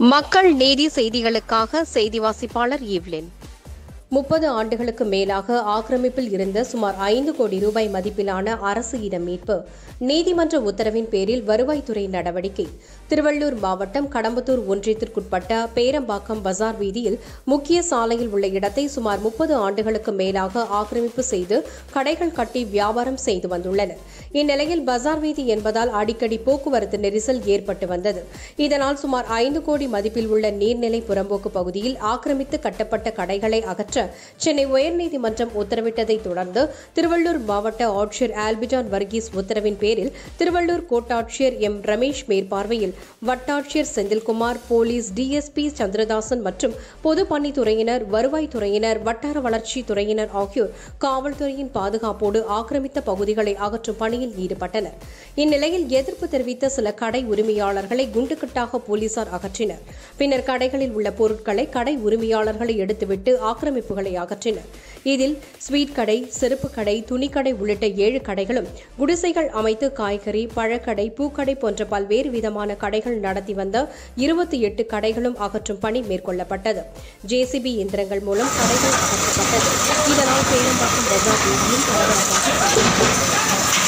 மக்கள் நீதி செய்திகளுக்காக செய்தி வாசிப்பாளர் ஈவ்லின் முப்பது ஆண்டுகளுக்கு மேலாக ஆக்கிரமிப்பில் இருந்த சுமார் ஐந்து கோடி ரூபாய் மதிப்பிலான அரசு இடம் மீட்பு நீதிமன்ற உத்தரவின் பேரில் வருவாய்த்துறை நடவடிக்கை திருவள்ளூர் மாவட்டம் கடம்பத்தூர் ஒன்றியத்திற்குட்பட்ட பேரம்பாக்கம் பஜார் வீதியில் முக்கிய சாலையில் உள்ள இடத்தை சுமார் முப்பது ஆண்டுகளுக்கு மேலாக ஆக்கிரமிப்பு செய்து கடைகள் கட்டி வியாபாரம் செய்து வந்துள்ளனர் இந்நிலையில் பஜார் வீதி என்பதால் அடிக்கடி போக்குவரத்து நெரிசல் ஏற்பட்டு வந்தது இதனால் சுமார் ஐந்து கோடி மதிப்பில் உள்ள நீர்நிலை புறம்போக்கு பகுதியில் ஆக்கிரமித்து கட்டப்பட்ட கடைகளை அகற்ற சென்னை உயர்நீதிமன்றம் உத்தரவிட்டதைத் தொடர்ந்து திருவள்ளூர் மாவட்ட ஆட்சியர் ஆல்பிஜான் வர்கீஸ் உத்தரவின் பேரில் திருவள்ளூர் கோட்டாட்சியர் எம் ரமேஷ் மேற்பார்வையில் வட்டாட்சியர் செந்தில்குமார் போலீஸ் டிஎஸ்பி சந்திரதாசன் மற்றும் பொதுப்பணித்துறையினர் வருவாய்த்துறையினர் வட்டார வளர்ச்சி துறையினர் ஆகியோர் காவல்துறையின் பாதுகாப்போடு ஆக்கிரமித்த பகுதிகளை அகற்றும் பணியில் ஈடுபட்டனர் இந்நிலையில் எதிர்ப்பு தெரிவித்த சில கடை உரிமையாளர்களை குண்டுக்கட்டாக போலீசார் அகற்றினர் பின்னர் கடைகளில் உள்ள பொருட்களை கடை உரிமையாளர்களை எடுத்துவிட்டு ஆக்கிரமிப்புகளை அகற்றினர் இதில் ஸ்வீட் கடை செருப்பு கடை துணிக்கடை உள்ளிட்ட ஏழு கடைகளும் குடிசைகள் அமைத்து காய்கறி பழக்கடை பூக்கடை போன்ற பல்வேறு விதமான கடைகள் நடத்தி வந்த இருபத்தி எட்டு கடைகளும் அகற்றும் பணி மேற்கொள்ளப்பட்டது ஜேசிபி இயந்திரங்கள் மூலம் கடைகள் அகற்றப்பட்டது இதனால் பேரம்பாக்கம் பஜார் வீதியும் பரபரப்பாக